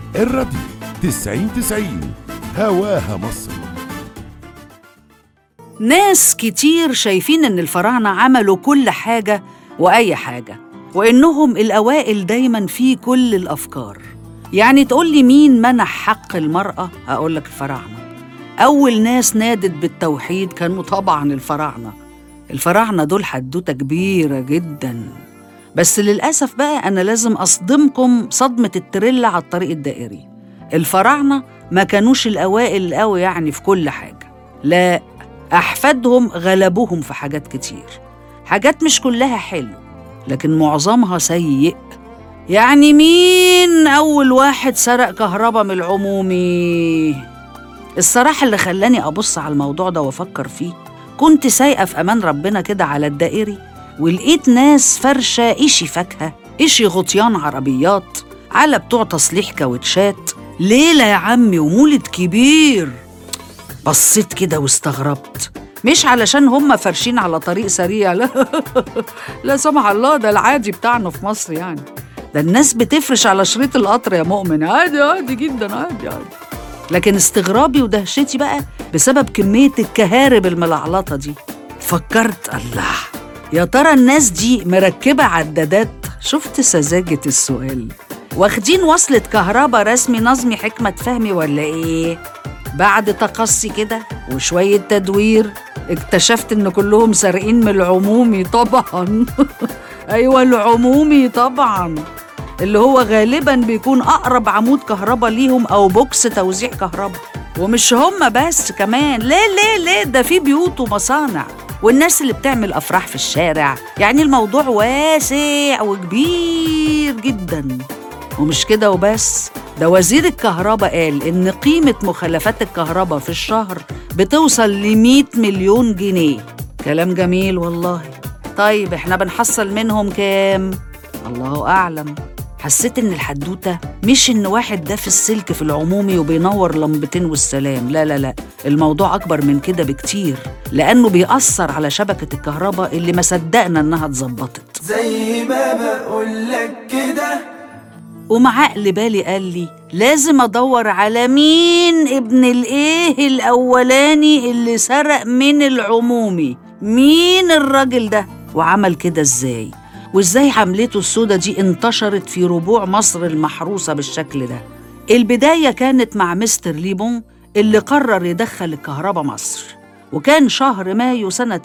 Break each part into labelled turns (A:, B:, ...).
A: الراديو تسعين تسعين هواها مصر
B: ناس كتير شايفين إن الفراعنة عملوا كل حاجة وأي حاجة وإنهم الأوائل دايما في كل الأفكار يعني تقول لي مين منح حق المرأة أقول لك الفراعنة أول ناس نادت بالتوحيد كانوا طبعا الفراعنة الفراعنة دول حدوتة كبيرة جدا بس للأسف بقى أنا لازم أصدمكم صدمة التريلا على الطريق الدائري الفراعنة ما كانوش الأوائل قوي يعني في كل حاجة لا أحفادهم غلبوهم في حاجات كتير حاجات مش كلها حلو لكن معظمها سيء يعني مين أول واحد سرق كهرباء من العمومي؟ الصراحة اللي خلاني أبص على الموضوع ده وأفكر فيه كنت سايقة في أمان ربنا كده على الدائري ولقيت ناس فرشة إشي فاكهة إشي غطيان عربيات على بتوع تصليح كاوتشات ليلة يا عمي ومولد كبير بصيت كده واستغربت مش علشان هم فرشين على طريق سريع لا لا سمح الله ده العادي بتاعنا في مصر يعني ده الناس بتفرش على شريط القطر يا مؤمن عادي عادي جدا عادي عادي لكن استغرابي ودهشتي بقى بسبب كمية الكهارب الملعلطة دي فكرت الله يا ترى الناس دي مركبة عدادات شفت سذاجة السؤال واخدين وصلة كهرباء رسمي نظمي حكمة فهمي ولا ايه؟ بعد تقصي كده وشوية تدوير اكتشفت ان كلهم سارقين من العمومي طبعا ايوه العمومي طبعا اللي هو غالبا بيكون اقرب عمود كهرباء ليهم او بوكس توزيع كهرباء ومش هم بس كمان ليه ليه ليه ده في بيوت ومصانع والناس اللي بتعمل افراح في الشارع يعني الموضوع واسع وكبير جدا ومش كده وبس ده وزير الكهرباء قال إن قيمة مخلفات الكهرباء في الشهر بتوصل ل 100 مليون جنيه كلام جميل والله طيب احنا بنحصل منهم كام؟ الله أعلم حسيت إن الحدوتة مش إن واحد ده في السلك في العمومي وبينور لمبتين والسلام لا لا لا الموضوع أكبر من كده بكتير لأنه بيأثر على شبكة الكهرباء اللي ما صدقنا إنها اتظبطت
C: زي ما بقولك كده
B: ومع عقل بالي قال لي لازم ادور على مين ابن الايه الاولاني اللي سرق من العمومي مين الراجل ده وعمل كده ازاي وازاي حملته السودة دي انتشرت في ربوع مصر المحروسة بالشكل ده البداية كانت مع مستر ليبون اللي قرر يدخل الكهرباء مصر وكان شهر مايو سنة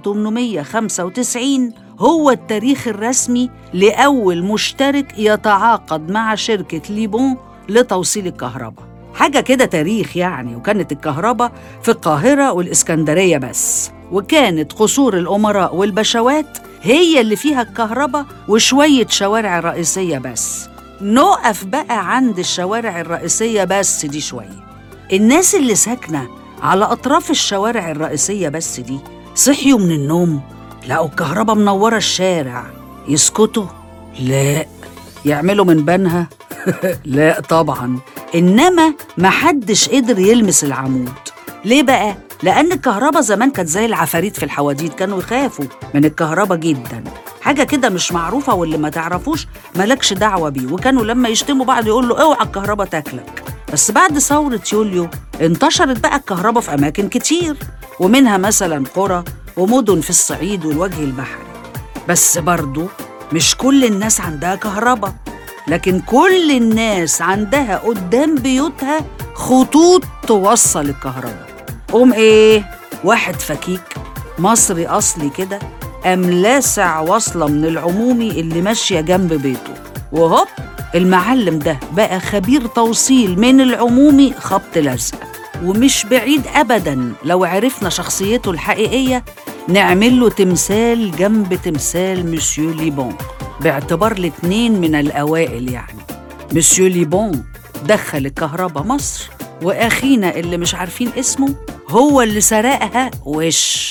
B: 1895 هو التاريخ الرسمي لأول مشترك يتعاقد مع شركة ليبون لتوصيل الكهرباء حاجة كده تاريخ يعني وكانت الكهرباء في القاهرة والإسكندرية بس وكانت قصور الأمراء والبشوات هي اللي فيها الكهرباء وشوية شوارع رئيسية بس نقف بقى عند الشوارع الرئيسية بس دي شوية الناس اللي ساكنة على أطراف الشوارع الرئيسية بس دي صحيوا من النوم لقوا الكهرباء منورة الشارع يسكتوا؟ لا يعملوا من بنها؟ لا طبعا إنما محدش قدر يلمس العمود ليه بقى؟ لأن الكهرباء زمان كانت زي العفاريت في الحواديت كانوا يخافوا من الكهرباء جدا حاجة كده مش معروفة واللي ما تعرفوش مالكش دعوة بيه وكانوا لما يشتموا بعض يقول له اوعى الكهرباء تاكلك بس بعد ثورة يوليو انتشرت بقى الكهرباء في أماكن كتير ومنها مثلا قرى ومدن في الصعيد والوجه البحري بس برضو مش كل الناس عندها كهرباء لكن كل الناس عندها قدام بيوتها خطوط توصل الكهرباء قوم ايه واحد فكيك مصري اصلي كده قام لاسع وصله من العمومي اللي ماشيه جنب بيته وهوب المعلم ده بقى خبير توصيل من العمومي خبط لزق ومش بعيد ابدا لو عرفنا شخصيته الحقيقيه نعمل له تمثال جنب تمثال مسيو ليبون باعتبار الاتنين من الاوائل يعني مسيو ليبون دخل الكهرباء مصر واخينا اللي مش عارفين اسمه هو اللي سرقها وش